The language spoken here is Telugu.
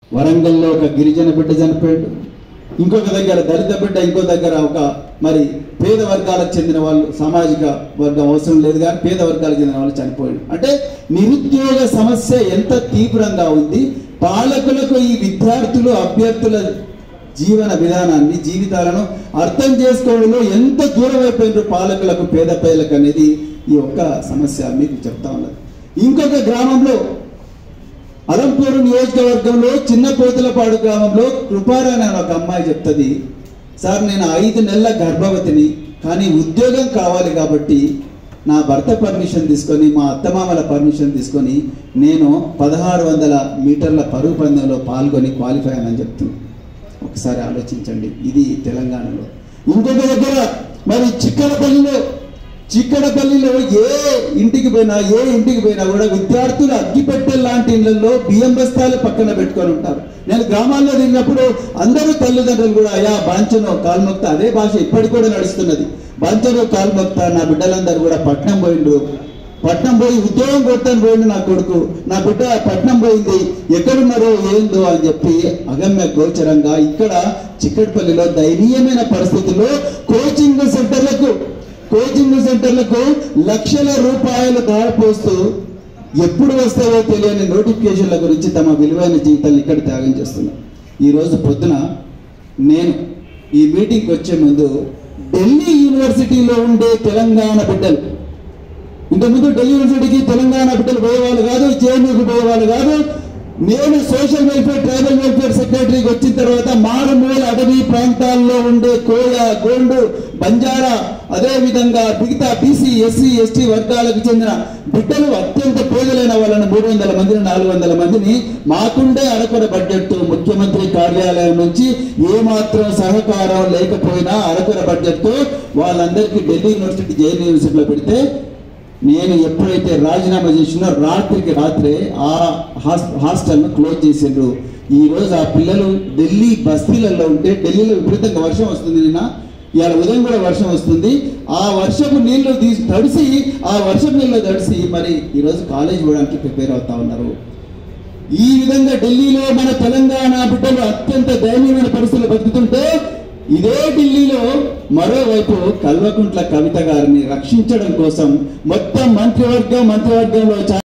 వరంగల్లో ఒక గిరిజన బిడ్డ చనిపోయాడు ఇంకొక దగ్గర దళిత బిడ్డ ఇంకో దగ్గర ఒక మరి పేద వర్గాలకు చెందిన వాళ్ళు సామాజిక వర్గం అవసరం లేదు కానీ పేద వర్గాలకు చెందిన వాళ్ళు చనిపోయాడు అంటే నిరుద్యోగ సమస్య ఎంత తీవ్రంగా ఉంది పాలకులకు ఈ విద్యార్థులు అభ్యర్థుల జీవన విధానాన్ని జీవితాలను అర్థం చేసుకోవడంలో ఎంత దూరం అయిపోయినారు పాలకులకు పేద పేదలకు అనేది ఈ ఒక్క సమస్య మీకు చెప్తా ఉన్నది ఇంకొక గ్రామంలో అలంపూరు నియోజకవర్గంలో చిన్న పోతులపాడు గ్రామంలో కృపారాణి అనే ఒక అమ్మాయి చెప్తుంది సార్ నేను ఐదు నెలల గర్భవతిని కానీ ఉద్యోగం కావాలి కాబట్టి నా భర్త పర్మిషన్ తీసుకొని మా అత్తమామల పర్మిషన్ తీసుకొని నేను పదహారు వందల మీటర్ల పరుగు పందెంలో పాల్గొని క్వాలిఫై అని చెప్తుంది ఒకసారి ఆలోచించండి ఇది తెలంగాణలో ఇంకొక దగ్గర మరి చిక్కడపల్లిలో చిక్కడపల్లిలో ఏ ఇంటికి పోయినా ఏ ఇంటికి పోయినా కూడా విద్యార్థులు అగ్గిపెట్టె లాంటి ఇళ్లలో బియ్యం బస్తాలు పక్కన పెట్టుకొని ఉంటారు నేను గ్రామాల్లో తిరిగినప్పుడు అందరూ తల్లిదండ్రులు కూడా అయా బాంచను కాల్మొక్త అదే భాష ఇప్పటికి కూడా నడుస్తున్నది బాంచను కాల్మొక్త నా బిడ్డలందరూ కూడా పట్నం పోయిండ్రు పట్నం పోయి ఉద్యోగం కొడతాను పోయిండు నా కొడుకు నా బిడ్డ పట్నం పోయింది ఎక్కడున్నారో ఏందో అని చెప్పి అగమ్య గోచరంగా ఇక్కడ చిక్కటిపల్లిలో దయనీయమైన పరిస్థితుల్లో కోచింగ్ సెంటర్లకు కోచింగ్ సెంటర్లకు లక్షల రూపాయలు దారిపోస్తూ ఎప్పుడు వస్తాయో తెలియని నోటిఫికేషన్ల గురించి తమ విలువైన జీవితాన్ని ఇక్కడ త్యాగం చేస్తున్నారు ఈరోజు పొద్దున నేను ఈ మీటింగ్కి వచ్చే ముందు ఢిల్లీ యూనివర్సిటీలో ఉండే తెలంగాణ బిడ్డలు ఇంతకుముందు ఢిల్లీ యూనివర్సిటీకి తెలంగాణ బిడ్డలు పోయేవాళ్ళు కాదు జేఎన్యూకి పోయేవాళ్ళు కాదు నేను సోషల్ వెల్ఫేర్ ట్రైబల్ వెల్ఫేర్ సెక్రటరీకి వచ్చిన తర్వాత మారుమూల అడవి ప్రాంతాల్లో ఉండే కోయ గోండు బంజారా అదే విధంగా మిగతా బీసీ ఎస్సీ ఎస్టీ వర్గాలకు చెందిన బిడ్డలు అత్యంత పేదలైన వాళ్ళని మూడు వందల మందిని నాలుగు వందల మందిని మాకుండే అరకొర బడ్జెట్ ముఖ్యమంత్రి కార్యాలయం నుంచి ఏమాత్రం సహకారం లేకపోయినా అరకొర బడ్జెట్తో వాళ్ళందరికీ ఢిల్లీ యూనివర్సిటీ జైన్ యూనివర్సిటీలో పెడితే నేను ఎప్పుడైతే రాజీనామా చేసినో రాత్రికి రాత్రే ఆ హాస్ హాస్టల్ను క్లోజ్ చేసిండ్రు ఈ రోజు ఆ పిల్లలు ఢిల్లీ బస్తీలలో ఉంటే ఢిల్లీలో విపరీతంగా వర్షం వస్తుంది నిన్న ఇవాళ ఉదయం కూడా వర్షం వస్తుంది ఆ వర్షపు నీళ్లు తీసి తడిసి ఆ వర్షపు నీళ్ళు తడిసి మరి ఈరోజు కాలేజ్ పోవడానికి ప్రిపేర్ అవుతా ఉన్నారు ఈ విధంగా ఢిల్లీలో మన తెలంగాణ బిడ్డలు అత్యంత దయనీయమైన పరిస్థితులు బతుకుతుంటే ఇదే ఢిల్లీలో మరోవైపు కల్వకుంట్ల కవిత గారిని రక్షించడం కోసం మొత్తం మంత్రివర్గం మంత్రివర్గంలో చా-